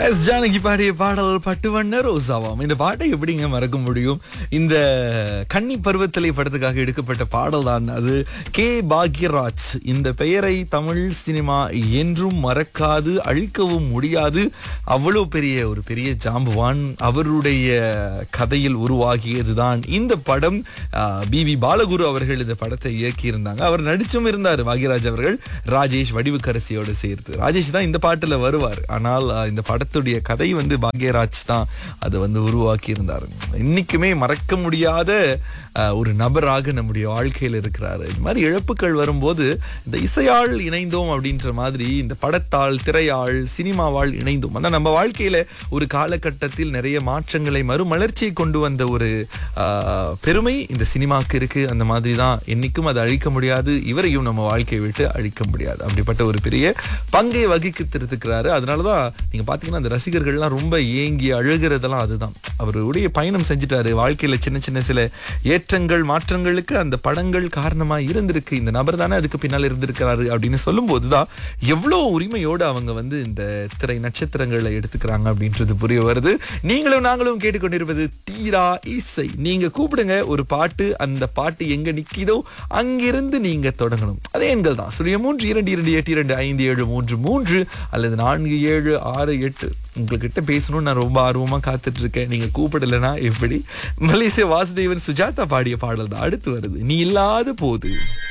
S Janaki பாடிய பாடல் பட்டுவண்ண ரோசாவாம் இந்த பாட்டை எப்படிங்க மறக்க முடியும் இந்த கன்னி பருவத்திலே படத்துக்காக எடுக்கப்பட்ட பாடல் தான் அது கே பாக்யராஜ் இந்த பெயரை தமிழ் சினிமா என்றும் மறக்காது அழிக்கவும் முடியாது அவ்வளவு பெரிய ஒரு பெரிய ஜாம்பவான் அவருடைய கதையில் உருவாகியதுதான் இந்த படம் பி வி பாலகுரு அவர்கள் இந்த படத்தை இயக்கியிருந்தாங்க அவர் நடிச்சும் இருந்தார் பாக்யராஜ் அவர்கள் ராஜேஷ் வடிவுக்கரசியோடு சேர்த்து ராஜேஷ் தான் இந்த பாட்டுல வருவார் ஆனால் ஆஹ், இந்த படத்துடைய கதை வந்து பாக்யராஜ் தான் அதை வந்து உருவாக்கி இருந்தார் இன்னைக்குமே மறக்க முடியாத ஆஹ், ஒரு நபராக நம்முடைய வாழ்க்கையில் இருக்கிறாரு இந்த மாதிரி இழப்புகள் வரும்போது இந்த இசையால் இணைந்தோம் அப்படின்ற மாதிரி இந்த படத்தால் திரையால் சினிமாவால் இணைந்தோம் ஆனால் நம்ம வாழ்க்கையில ஒரு காலகட்டத்தில் நிறைய மாற்றங்களை மறுமலர்ச்சியை கொண்டு வந்த ஒரு ஆஹ், பெருமை இந்த சினிமாக்கு இருக்கு அந்த மாதிரி தான் என்னைக்கும் அதை அழிக்க முடியாது இவரையும் நம்ம வாழ்க்கையை விட்டு அழிக்க முடியாது அப்படிப்பட்ட ஒரு பெரிய பங்கை வகிக்கிறதுக்கிறாரு அதனாலதான் நீங்க பாத்தீங்கன்னா அந்த ரசிகர்கள்லாம் ரொம்ப ஏங்கி அழுகிறதெல்லாம் அதுதான் அவருடைய பயணம் செஞ்சுட்டாரு வாழ்க்கையில சின்ன சின்ன சில ஏற்றங்கள் மாற்றங்களுக்கு அந்த படங்கள் காரணமா இருந்திருக்கு இந்த நபர் தானே அதுக்கு பின்னால் இருந்திருக்கிறாரு அப்படின்னு சொல்லும் போதுதான் எவ்வளவு உரிமையோடு அவங்க வந்து இந்த திரை நட்சத்திரங்களை எடுத்துக்கிறாங்க அப்படின்றது புரிய வருது நீங்களும் நாங்களும் கேட்டுக்கொண்டிருப்பது தீரா இசை நீங்க கூப்பிடுங்க ஒரு பாட்டு அந்த பாட்டு எங்க நிக்கிதோ அங்கிருந்து நீங்க தொடங்கணும் அதே எண்கள் தான் சுழிய மூன்று இரண்டு இரண்டு எட்டு இரண்டு ஐந்து ஏழு மூன்று மூன்று அல்லது நான்கு ஏழு ஆறு எட்டு உங்ககிட்ட பேசணும்னு நான் ரொம்ப ஆர்வமா காத்துட்டு இருக்கேன் நீங்க கூப்பிடலைன்னா எப்படி மலேசிய வாசுதேவன் சுஜாதா பாடிய பாடல் தான் அடுத்து வருது நீ இல்லாத போது